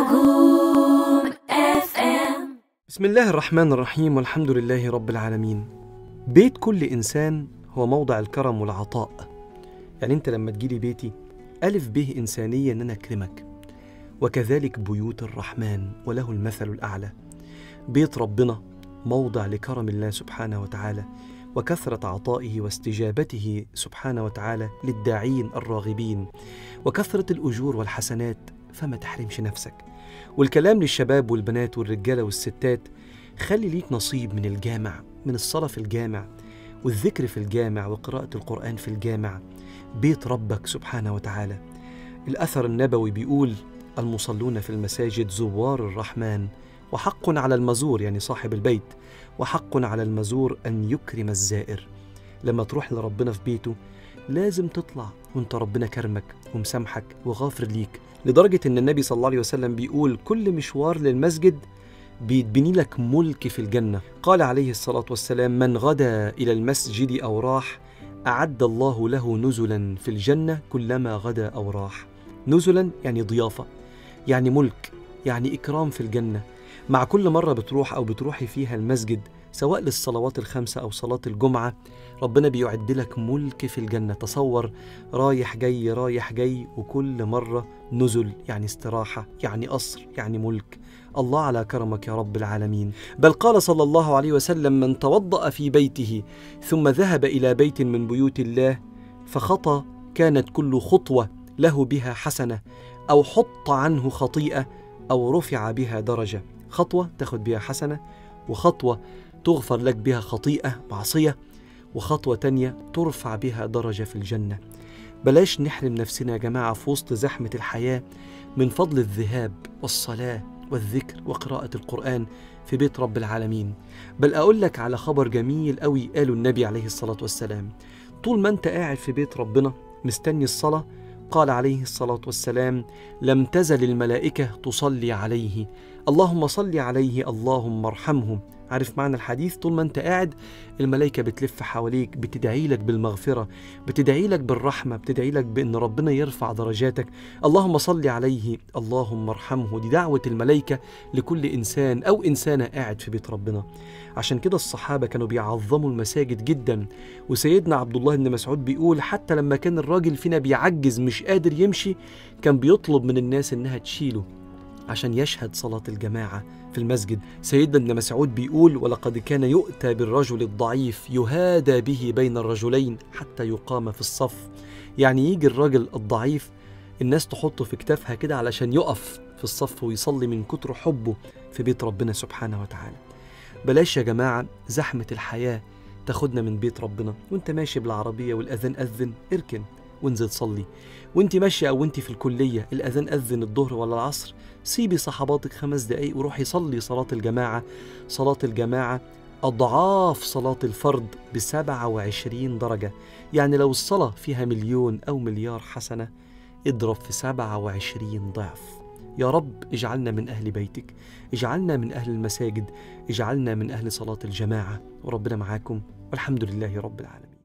نجوم اف ام بسم الله الرحمن الرحيم والحمد لله رب العالمين بيت كل إنسان هو موضع الكرم والعطاء يعني أنت لما تجيلي بيتي ألف به إنسانية أن أنا أكرمك وكذلك بيوت الرحمن وله المثل الأعلى بيت ربنا موضع لكرم الله سبحانه وتعالى وكثرة عطائه واستجابته سبحانه وتعالى للداعين الراغبين وكثرة الأجور والحسنات فما تحرمش نفسك والكلام للشباب والبنات والرجالة والستات خلي ليك نصيب من الجامع من الصلاة في الجامع والذكر في الجامع وقراءة القرآن في الجامع بيت ربك سبحانه وتعالى الأثر النبوي بيقول المصلون في المساجد زوار الرحمن وحق على المزور يعني صاحب البيت وحق على المزور أن يكرم الزائر لما تروح لربنا في بيته لازم تطلع وانت ربنا كرمك ومسامحك وغافر ليك لدرجة ان النبي صلى الله عليه وسلم بيقول كل مشوار للمسجد بيتبني لك ملك في الجنة قال عليه الصلاة والسلام من غدا إلى المسجد أو راح أعد الله له نزلا في الجنة كلما غدا أو راح نزلا يعني ضيافة يعني ملك يعني إكرام في الجنة مع كل مرة بتروح أو بتروحي فيها المسجد سواء للصلوات الخمسة أو صلاة الجمعة ربنا بيعد لك ملك في الجنة تصور رايح جاي رايح جاي وكل مرة نزل يعني استراحة يعني قصر يعني ملك الله على كرمك يا رب العالمين بل قال صلى الله عليه وسلم من توضأ في بيته ثم ذهب إلى بيت من بيوت الله فخطى كانت كل خطوة له بها حسنة أو حط عنه خطيئة أو رفع بها درجة خطوة تاخد بها حسنة وخطوة تغفر لك بها خطيئة معصية وخطوة تانية ترفع بها درجة في الجنة بلاش نحرم نفسنا يا جماعة في وسط زحمة الحياة من فضل الذهاب والصلاة والذكر وقراءة القرآن في بيت رب العالمين بل أقول لك على خبر جميل قوي قاله النبي عليه الصلاة والسلام طول ما أنت قاعد في بيت ربنا مستني الصلاة قال عليه الصلاة والسلام لم تزل الملائكة تصلي عليه اللهم صل عليه اللهم ارحمه عارف معنى الحديث طول ما انت قاعد الملائكة بتلف حواليك بتدعي لك بالمغفرة بتدعي لك بالرحمة بتدعي لك بأن ربنا يرفع درجاتك اللهم صل عليه اللهم ارحمه دي دعوة الملائكة لكل إنسان أو إنسانة قاعد في بيت ربنا عشان كده الصحابة كانوا بيعظموا المساجد جدا وسيدنا عبد الله بن مسعود بيقول حتى لما كان الراجل فينا بيعجز مش قادر يمشي كان بيطلب من الناس إنها تشيله عشان يشهد صلاة الجماعة في المسجد سيدنا ابن مسعود بيقول ولقد كان يؤتى بالرجل الضعيف يهادى به بين الرجلين حتى يقام في الصف يعني يجي الراجل الضعيف الناس تحطه في كتافها كده علشان يقف في الصف ويصلي من كتر حبه في بيت ربنا سبحانه وتعالى بلاش يا جماعة زحمة الحياة تاخدنا من بيت ربنا وانت ماشي بالعربية والأذان أذن اركن وانزل صلي وانت ماشية أو انت في الكلية الأذان أذن الظهر ولا العصر سيبي صحباتك خمس دقايق وروحي صلي صلاة الجماعة صلاة الجماعة أضعاف صلاة الفرد بسبعة وعشرين درجة يعني لو الصلاة فيها مليون أو مليار حسنة اضرب في سبعة وعشرين ضعف يا رب اجعلنا من أهل بيتك اجعلنا من أهل المساجد اجعلنا من أهل صلاة الجماعة وربنا معاكم والحمد لله رب العالمين